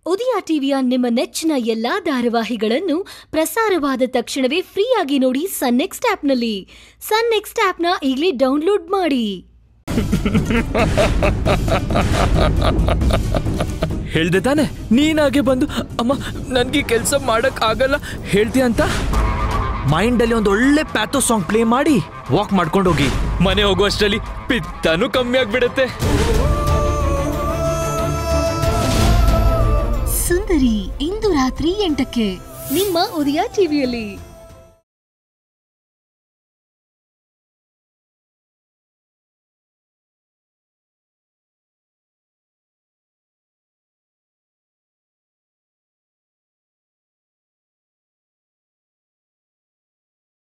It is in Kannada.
ಉದಯ ಟಿವಿಯ ನಿಮ್ಮ ನೆಚ್ಚಿನ ಎಲ್ಲಾ ಧಾರಾವಾಹಿಗಳನ್ನು ಪ್ರಸಾರವಾದ ತಕ್ಷಣವೇ ಫ್ರೀಯಾಗಿ ನೋಡಿ ಸನ್ ನೆಕ್ಸ್ಟ್ ಆಪ್ನಲ್ಲಿ ಸನ್ ನೆಕ್ಸ್ಟ್ ಆಪ್ನ ಈಗಲೇ ಡೌನ್ಲೋಡ್ ಮಾಡಿ ಹೇಳ್ದೆ ತಾನೆ ನೀನಾಗೆ ಬಂದು ಅಮ್ಮ ನನ್ಗೆ ಕೆಲಸ ಮಾಡಕ್ ಆಗಲ್ಲ ಹೇಳ್ತೀಯ ಅಂತ ಮೈಂಡ್ ಅಲ್ಲಿ ಒಂದು ಒಳ್ಳೆ ಪ್ಯಾಥೋ ಸಾಂಗ್ ಪ್ಲೇ ಮಾಡಿ ವಾಕ್ ಮಾಡ್ಕೊಂಡು ಹೋಗಿ ಮನೆ ಹೋಗುವಷ್ಟರಲ್ಲಿ ಪಿತ್ತನೂ ಕಮ್ಮಿ ಆಗ್ಬಿಡುತ್ತೆ ಸುಂದರಿ ಇಂದು ರಾತ್ರಿ ಎಂಟಕ್ಕೆ ನಿಮ್ಮ ಉದಯ ಟಿವಿಯಲ್ಲಿ